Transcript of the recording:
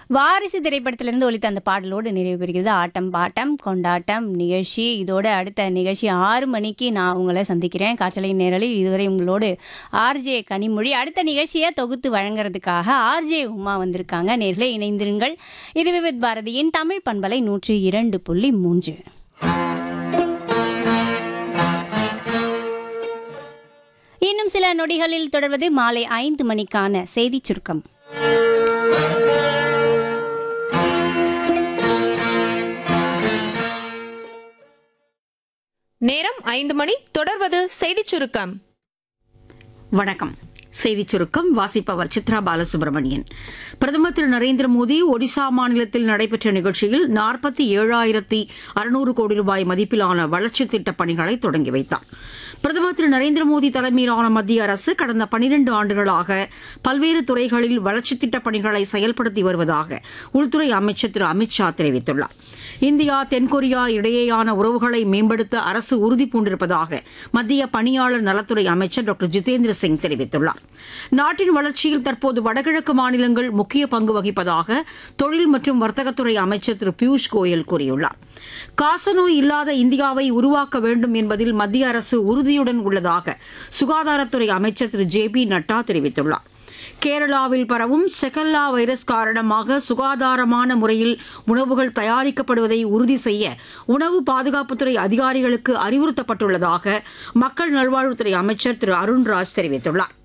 வாரிசு திரைப்படத்திலிருந்து ஒலித்த அந்த பாடலோடு நிறைவு பெறுகிறது ஆட்டம் பாட்டம் கொண்டாட்டம் நிகழ்ச்சி இதோட அடுத்த நிகழ்ச்சி ஆறு மணிக்கு நான் உங்களை சந்திக்கிறேன் காற்றலையின் நேரலில் இதுவரை உங்களோடு ஆர்ஜே கனிமொழி அடுத்த நிகழ்ச்சியை தொகுத்து வழங்குறதுக்காக ஆர்ஜே உமா வந்திருக்காங்க நேர்களே இணைந்திருங்கள் இது விவித் பாரதியின் தமிழ் பண்பலை நூற்றி இரண்டு புள்ளி மூன்று இன்னும் சில நொடிகளில் தொடர்வது மாலை ஐந்து மணிக்கான செய்திச் சுருக்கம் நேரம் ஐந்து மணி தொடர்வது செய்திச் சுருக்கம் வணக்கம் செய்திச் சுருக்கம் வாசிப்பவர் சித்ரா பாலசுப்ரமணியன் பிரதமர் திரு நரேந்திர மோடி ஒடிசா மாநிலத்தில் நடைபெற்ற நிகழ்ச்சியில் நாற்பத்தி ஏழாயிரத்தி அறுநூறு கோடி ரூபாய் மதிப்பிலான வளர்ச்சித் திட்டப் பணிகளை தொடங்கி வைத்தார் பிரதமர் திரு நரேந்திர மோடி தலைமையிலான மத்திய அரசு கடந்த பனிரெண்டு ஆண்டுகளாக பல்வேறு துறைகளில் வளர்ச்சித் திட்டப் பணிகளை செயல்படுத்தி வருவதாக உள்துறை அமைச்சர் திரு அமித்ஷா தெரிவித்துள்ளார் இந்தியா தென்கொரியா இடையேயான உறவுகளை மேம்படுத்த அரசு உறுதி பூண்டிருப்பதாக மத்திய பணியாளர் நலத்துறை அமைச்சர் டாக்டர் ஜிதேந்திர சிங் தெரிவித்துள்ளார் நாட்டின் வளர்ச்சியில் தற்போது வடகிழக்கு மாநிலங்கள் முக்கிய பங்கு வகிப்பதாக தொழில் மற்றும் வர்த்தகத்துறை அமைச்சர் திரு பியூஷ் கோயல் கூறியுள்ளார் காசநோய் இல்லாத இந்தியாவை உருவாக்க வேண்டும் என்பதில் மத்திய அரசு உறுதியுடன் உள்ளதாக சுகாதாரத்துறை அமைச்சர் திரு ஜே பி நட்டா தெரிவித்துள்ளார் கேரளாவில் பரவும் செகல்லா வைரஸ் காரணமாக சுகாதாரமான முறையில் உணவுகள் தயாரிக்கப்படுவதை உறுதி செய்ய உணவு பாதுகாப்புத்துறை அதிகாரிகளுக்கு அறிவுறுத்தப்பட்டுள்ளதாக மக்கள் நல்வாழ்வுத்துறை அமைச்சர் திரு அருண்ராஜ் தெரிவித்துள்ளார்